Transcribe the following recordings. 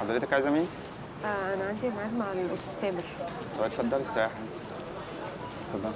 حضرتك عايزه مين؟ آه انا عندي ميعاد مع الاستاذ تامر طب اتفضلي استريحي اتفضل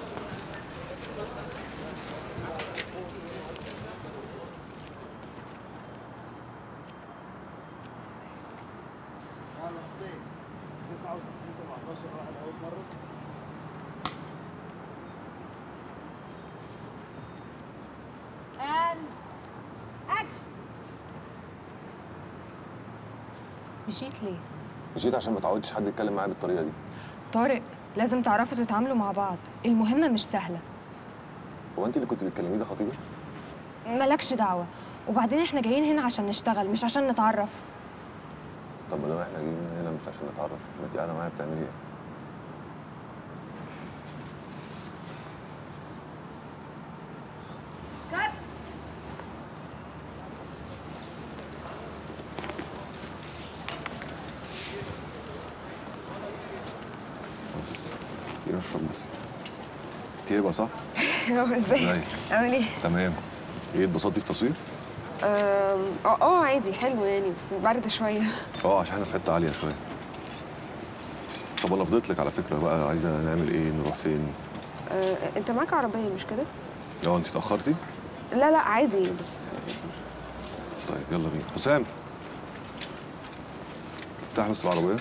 مشيت ليه؟ مشيت عشان ما تعودش حد يتكلم معايا بالطريقه دي طارق لازم تعرفوا تتعاملوا مع بعض المهمة مش سهلة هو انت اللي كنت بتكلميه ده خطيبك مالكش دعوة وبعدين احنا جايين هنا عشان نشتغل مش عشان نتعرف طب ما دام احنا جايين هنا مش عشان نتعرف ما انت قاعده معايا بتعملي ايه بس كده اشرب بس تيبه صح؟ ازاي ازاي؟ عامل ايه تمام ايه اتبسطتي في التصوير؟ اه اه آه، عادي حلو يعني بس برد شويه اه عشان احنا في حته عاليه شويه طب انا فضيت لك على فكره بقى عايزه نعمل ايه نروح فين آه انت معاك عربيه مش كده اه انت اتاخرتي لا لا عادي بس طيب يلا بينا حسام افتح بس العربيه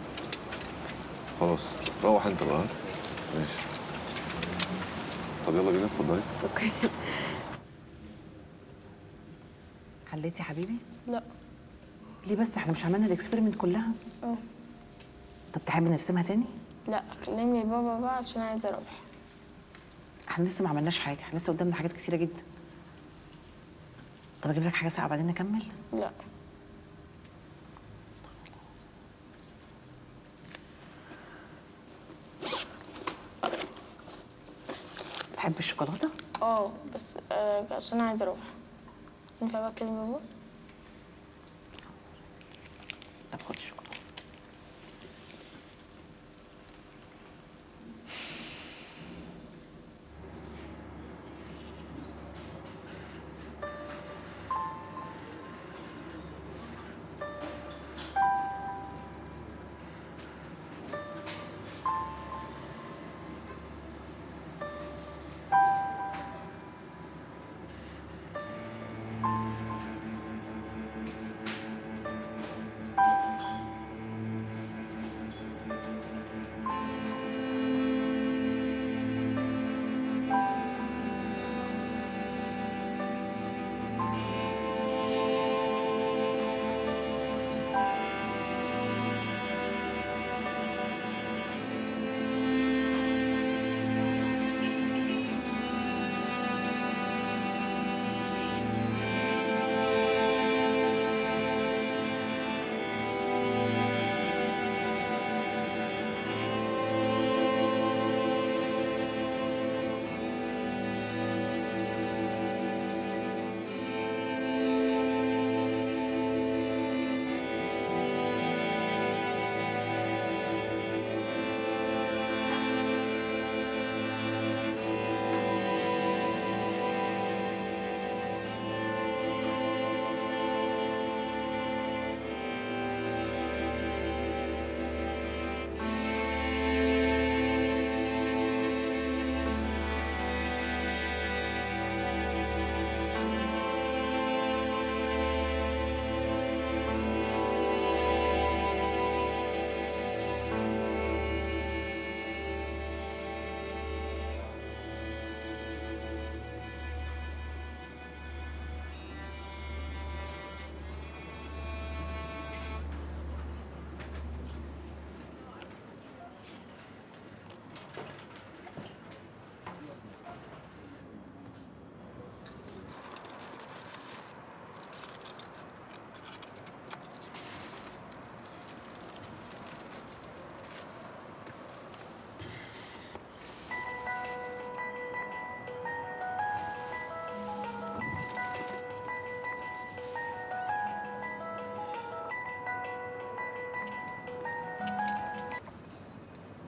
خلاص روح انت بقى ها؟ ماشي طب يلا بينا اتفضلي اوكي حليتي يا حبيبي؟ لا ليه بس احنا مش عملنا الاكسبيرمنت كلها؟ اه طب تحبي نرسمها تاني؟ لا كلمي بابا بقى عشان عايزه اروح احنا لسه ما عملناش حاجه احنا لسه قدامنا حاجات كتيره جدا طب اجيب لك حاجه ساقعه بعدين نكمل لا تحب الشوكولاته اه بس آه عشان عايزه اروح ينفع بقى اكلم بابا طب خد الشوكولاته